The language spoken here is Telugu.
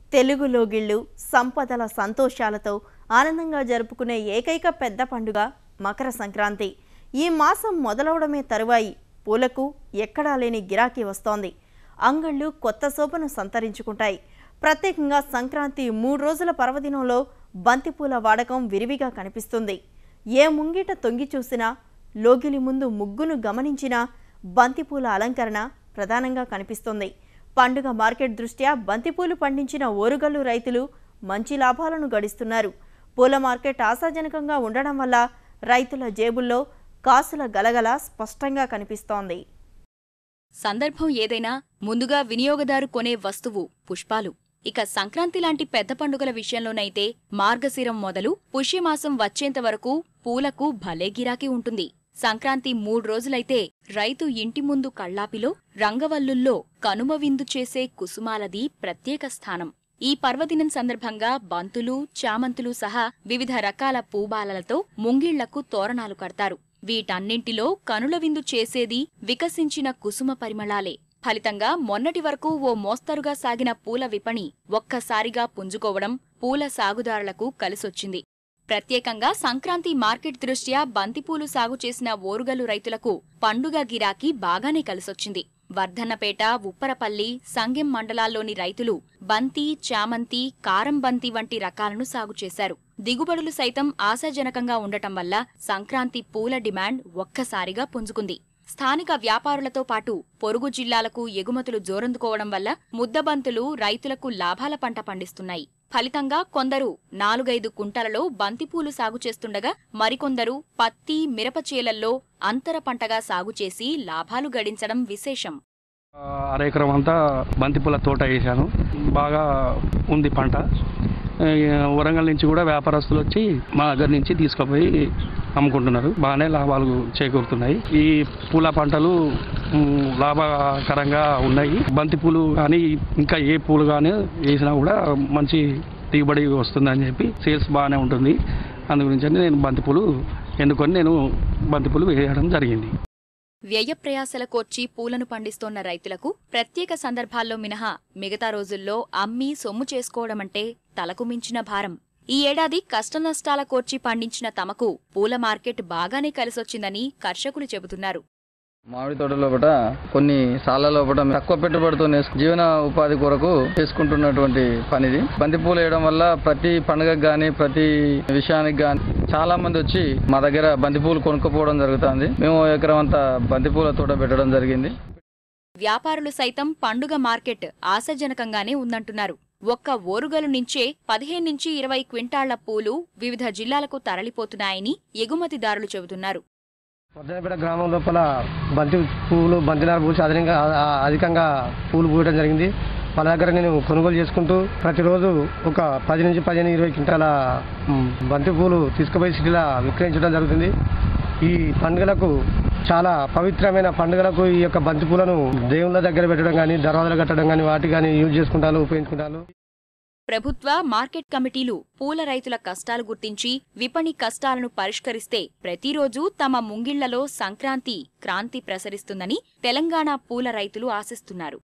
తెలుగు లోగిళ్ళు సంపదల సంతోషాలతో ఆనందంగా జరుపుకునే ఏకైక పెద్ద పండుగ మకర సంక్రాంతి ఈ మాసం మొదలవడమే తరువాయి పూలకు ఎక్కడా లేని గిరాకీ వస్తోంది అంగళ్ళు కొత్త శోభను సంతరించుకుంటాయి ప్రత్యేకంగా సంక్రాంతి మూడు రోజుల పర్వదినంలో బంతిపూల వాడకం విరివిగా కనిపిస్తుంది ఏ ముంగిట తొంగి చూసినా లోగిలి ముందు ముగ్గును గమనించినా బంతిపూల అలంకరణ ప్రధానంగా కనిపిస్తుంది పండుగ మార్కెట్ దృష్ట్యా బంతిపూలు పండించిన ఓరుగల్లు రైతులు మంచి లాభాలను గడిస్తున్నారు పూల మార్కెట్ ఆశాజనకంగా ఉండడం వల్ల రైతుల జేబుల్లో కాసుల గలగల స్పష్టంగా కనిపిస్తోంది సందర్భం ఏదైనా ముందుగా వినియోగదారు కొనే వస్తువు పుష్పాలు ఇక సంక్రాంతి లాంటి పెద్ద పండుగల విషయంలోనైతే మార్గశిరం మొదలు పుష్యమాసం వచ్చేంత వరకు పూలకు భలే గిరాకీ ఉంటుంది సంక్రాంతి మూడు రోజులైతే రైతు ఇంటి ముందు కళ్ళాపిలో రంగవల్లుల్లో కనుమ విందు చేసే కుసుమాలది ప్రత్యేక స్థానం ఈ పర్వదినం సందర్భంగా బంతులు చామంతులు సహా వివిధ రకాల పూబాలలతో ముంగిళ్లకు తోరణాలు కడతారు వీటన్నింటిలో కనుల విందు చేసేది వికసించిన కుసుమ పరిమళాలే ఫలితంగా మొన్నటి వరకు ఓ మోస్తరుగా సాగిన పూల విపణి ఒక్కసారిగా పుంజుకోవడం పూల సాగుదారులకు కలిసొచ్చింది ప్రత్యేకంగా సంక్రాంతి మార్కెట్ దృష్ట్యా బంతిపూలు సాగు చేసిన ఓరుగల్లు రైతులకు పండుగ గిరాకీ బాగానే కలిసొచ్చింది వర్ధన్నపేట ఉప్పరపల్లి సంగెం మండలాల్లోని రైతులు బంతి చామంతి కారం బంతి వంటి రకాలను సాగు చేశారు దిగుబడులు సైతం ఆశాజనకంగా ఉండటం వల్ల సంక్రాంతి పూల డిమాండ్ ఒక్కసారిగా పుంజుకుంది స్థానిక వ్యాపారులతో పాటు పొరుగు జిల్లాలకు ఎగుమతులు జోరందుకోవడం వల్ల ముద్దబంతులు రైతులకు లాభాల పంట పండిస్తున్నాయి ఫలితంగా కొందరు నాలుగైదు కుంటలలో బంతిపూలు సాగు చేస్తుండగా మరికొందరు పత్తి మిరప చేలల్లో అంతర పంటగా సాగు చేసి లాభాలు గడించడం విశేషం ఆ, అర ఎకరం అంతా బంతిపూల తోట వేసాను బాగా ఉంది పంట ఈ వరంగల్ నుంచి కూడా వ్యాపారస్తులు వచ్చి మా దగ్గర నుంచి తీసుకుపోయి అమ్ముకుంటున్నారు బాగానే లాభాలు చేకూరుతున్నాయి ఈ పూల పంటలు మ్, లాభకరంగా ఉన్నాయి బంతిపూలు కానీ ఇంకా ఏ పూలు కానీ వేసినా కూడా మంచి దిగుబడి వస్తుందని చెప్పి సేల్స్ బాగానే ఉంటుంది అందు గురించి నేను బంతిపూలు ఎన్నుకొని నేను బంతిపూలు వేయడం జరిగింది వ్యయప్రయాసల కోర్చి పూలను పండిస్తోన్న రైతులకు ప్రత్యేక సందర్భాల్లో మినహా మిగతా రోజుల్లో అమ్మి సొమ్ము చేసుకోవడమంటే తలకు మించిన భారం ఈ ఏడాది కష్టనష్టాల కోర్చి పండించిన తమకు పూల మార్కెట్ బాగానే కలిసొచ్చిందని కర్షకులు చెబుతున్నారు మామిడి తోట లోపల కొన్ని సాల లోపల తక్కువ పెట్టుబడితో నేర్చు- జీవన ఉపాధి కొరకు చేసుకుంటున్నటువంటి పనిది బంతి పూలు వేయడం వల్ల ప్రతి పండుగకు గాని ప్రతి విషయానికి గాని చాలా మంది వచ్చి మా దగ్గర బంతి పూలు కొనుక్కోపోవడం జరుగుతుంది మేము ఓ ఎకరం అంతా బంతి పూల తోట పెట్టడం జరిగింది వ్యాపారులు సైతం పండుగ మార్కెట్ ఆశాజనకంగానే ఉందంటున్నారు ఒక్క ఓరుగలు నుంచే పదిహేను నుంచి ఇరవై క్వింటాళ్ల పూలు వివిధ జిల్లాలకు తరలిపోతున్నాయని ఎగుమతిదారులు చెబుతున్నారు వర్ధనపేట గ్రామం లోపల బంతి పువ్వులు బంతినార పూసి అధికంగా ఆ- అధికంగా పూలు పూయడం జరిగింది వాళ్ళ దగ్గర నేను కొనుగోలు చేసుకుంటూ ప్రతిరోజు ఒక పది నుంచి పదిహేను ఇరవై క్వింటాల మ్, బంతి పూలు తీసుకుపోయి సిటీలో విక్రయించడం జరుగుతుంది ఈ పండుగలకు చాలా పవిత్రమైన పండుగలకు ఈ యొక్క బంతి పూలను దేవుళ్ళ దగ్గర పెట్టడం కానీ దర్వాజలు కట్టడం కానీ వాటి కానీ యూజ్ చేసుకుంటాను ఉపయోగించుకుంటాను ప్రభుత్వ మార్కెట్ కమిటీలు పూల రైతుల కష్టాలు గుర్తించి విపణి కష్టాలను పరిష్కరిస్తే ప్రతిరోజు తమ ముంగిళ్లలో సంక్రాంతి క్రాంతి ప్రసరిస్తుందని తెలంగాణ పూల రైతులు ఆశిస్తున్నారు